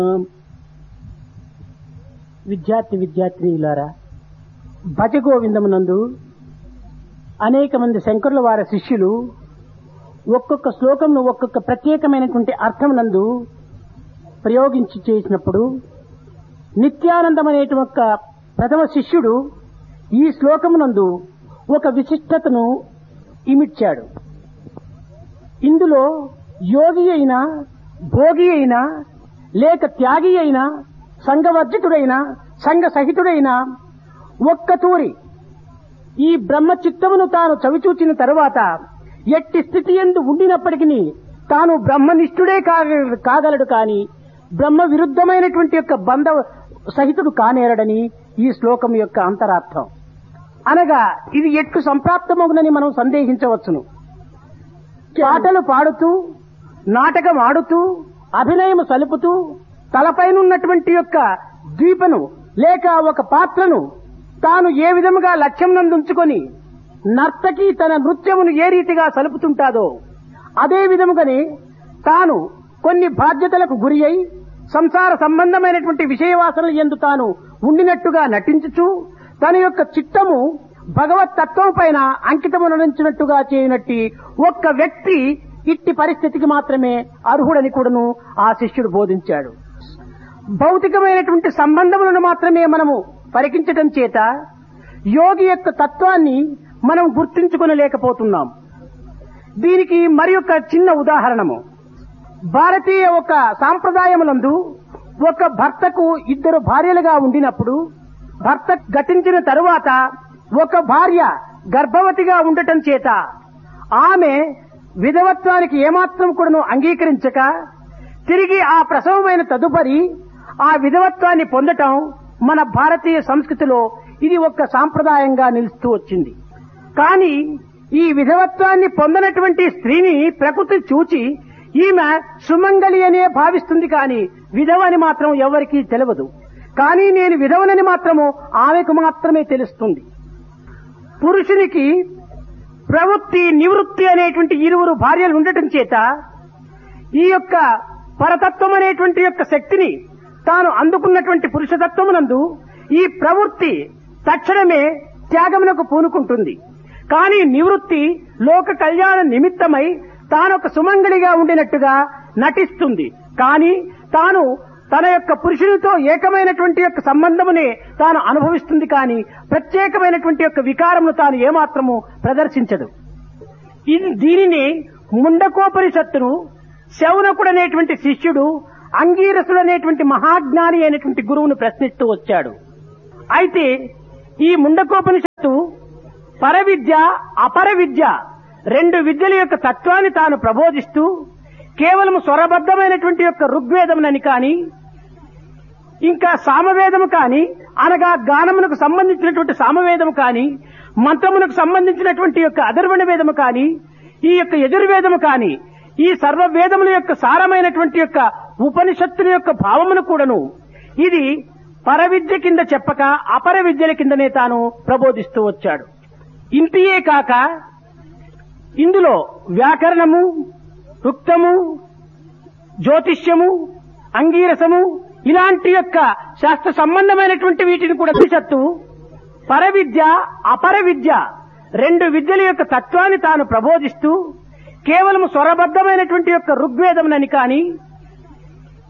విద్యార్థి విద్యార్థినిలారా భజ గోవిందమునందు అనేక మంది శంకరుల వారి శిష్యులు ఒక్కొక్క శ్లోకంను ఒక్కొక్క ప్రత్యేకమైనటువంటి అర్థమునందు ప్రయోగించి చేసినప్పుడు నిత్యానందం అనేటువంటి ఒక ప్రథమ శిష్యుడు ఈ శ్లోకమునందు ఒక విశిష్టతను ఇమిడ్చాడు ఇందులో యోగి అయినా భోగి అయినా లేక త్యాగి అయినా సంఘవర్జితుడైన సంఘ సహితుడైన ఒక్క తూరి ఈ బ్రహ్మ చిత్తమును తాను చవిచూచిన తరువాత ఎట్టి స్థితి ఎందు ఉండినప్పటికీ తాను బ్రహ్మనిష్ఠుడే కాగ- కాగలడు కాని బ్రహ్మ విరుద్ధమైనటువంటి యొక్క బంధ సహితుడు కానేరడని ఈ శ్లోకం యొక్క అంతరార్థం అనగా ఇది ఎట్లు సంప్రాప్తమగునని మనం సందేహించవచ్చును పాటలు పాడుతూ నాటకం ఆడుతూ అభినయం సలుపుతూ తలపైనున్నటువంటి యొక్క ద్వీపను లేక ఒక పాత్రను తాను ఏ విధముగా లక్ష్యం నందుంచుకొని నర్తకి తన నృత్యమును ఏ రీతిగా సలుపుతుంటాదో అదే విధముగానే తాను కొన్ని బాధ్యతలకు గురి అయి సంసార సంబంధమైనటువంటి విషయవాసనలు ఎందు తాను ఉండినట్టుగా నటించుచు తన యొక్క చిత్తము భగవత్ తత్వం పైన అంకితమునరించినట్టుగా చేయనట్టి ఒక్క వ్యక్తి ఇట్టి పరిస్థితికి మాత్రమే అర్హుడని కూడాను ఆ శిష్యుడు బోధించాడు భౌతికమైనటువంటి సంబంధములను మాత్రమే మనము పరికించటం చేత యోగి యొక్క తత్వాన్ని మనం గుర్తించుకొనలేకపోతున్నాం దీనికి మరి ఒక చిన్న ఉదాహరణము భారతీయ ఒక సాంప్రదాయములందు ఒక భర్తకు ఇద్దరు భార్యలుగా ఉండినప్పుడు భర్త గతించిన తరువాత ఒక భార్య గర్భవతిగా ఉండటం చేత ఆమె విధవత్వానికి ఏమాత్రం కూడాను అంగీకరించక తిరిగి ఆ ప్రసవమైన తదుపరి ఆ విధవత్వాన్ని పొందటం మన భారతీయ సంస్కృతిలో ఇది ఒక సాంప్రదాయంగా నిలుస్తూ వచ్చింది కానీ ఈ విధవత్వాన్ని పొందనటువంటి స్త్రీని ప్రకృతి చూచి ఈమె సుమంగళి అనే భావిస్తుంది కానీ విధవని మాత్రం ఎవరికీ తెలియదు కానీ నేను విధవనని మాత్రము ఆమెకు మాత్రమే తెలుస్తుంది పురుషునికి ప్రవృత్తి నివృత్తి అనేటువంటి ఇరువురు భార్యలు ఉండటం చేత ఈ యొక్క పరతత్వం అనేటువంటి యొక్క శక్తిని తాను అందుకున్నటువంటి పురుషతత్వమునందు ఈ ప్రవృత్తి తక్షణమే త్యాగమునకు పూనుకుంటుంది కానీ నివృత్తి లోక కళ్యాణ నిమిత్తమై తాను ఒక సుమంగళిగా ఉండినట్టుగా నటిస్తుంది కానీ తాను తన యొక్క పురుషునితో ఏకమైనటువంటి యొక్క సంబంధమునే తాను అనుభవిస్తుంది కానీ ప్రత్యేకమైనటువంటి యొక్క వికారమును తాను ఏమాత్రము ప్రదర్శించదు ఇది దీనిని ముండకోపనిషత్తును శౌనకుడు అనేటువంటి శిష్యుడు అంగీరసుడు అనేటువంటి మహాజ్ఞాని అయినటువంటి గురువును ప్రశ్నిస్తూ వచ్చాడు అయితే ఈ ముండకోపనిషత్తు పరవిద్య అపర విద్య రెండు విద్యల యొక్క తత్వాన్ని తాను ప్రబోధిస్తూ కేవలం స్వరబద్ధమైనటువంటి యొక్క ఋగ్వేదమునని కాని ఇంకా సామవేదము కాని అనగా గానమునకు సంబంధించినటువంటి సామవేదము కాని మంత్రమునకు సంబంధించినటువంటి యొక్క అధర్వణ వేదము కాని ఈ యొక్క యజుర్వేదము కాని ఈ సర్వ వేదముల యొక్క సారమైనటువంటి యొక్క ఉపనిషత్తుల యొక్క భావమును కూడాను ఇది పరవిద్య కింద చెప్పక అపర విద్యల కిందనే తాను ప్రబోధిస్తూ వచ్చాడు ఇంటియే కాక ఇందులో వ్యాకరణము రుక్తము జ్యోతిష్యము అంగీరసము ఇలాంటి యొక్క శాస్త్ర సంబంధమైనటువంటి వీటిని కూడా ఉపనిషత్తు పరవిద్య అపర విద్య రెండు విద్యల యొక్క తత్వాన్ని తాను ప్రబోధిస్తూ కేవలం స్వరబద్ధమైనటువంటి యొక్క ఋగ్వేదమునని కాని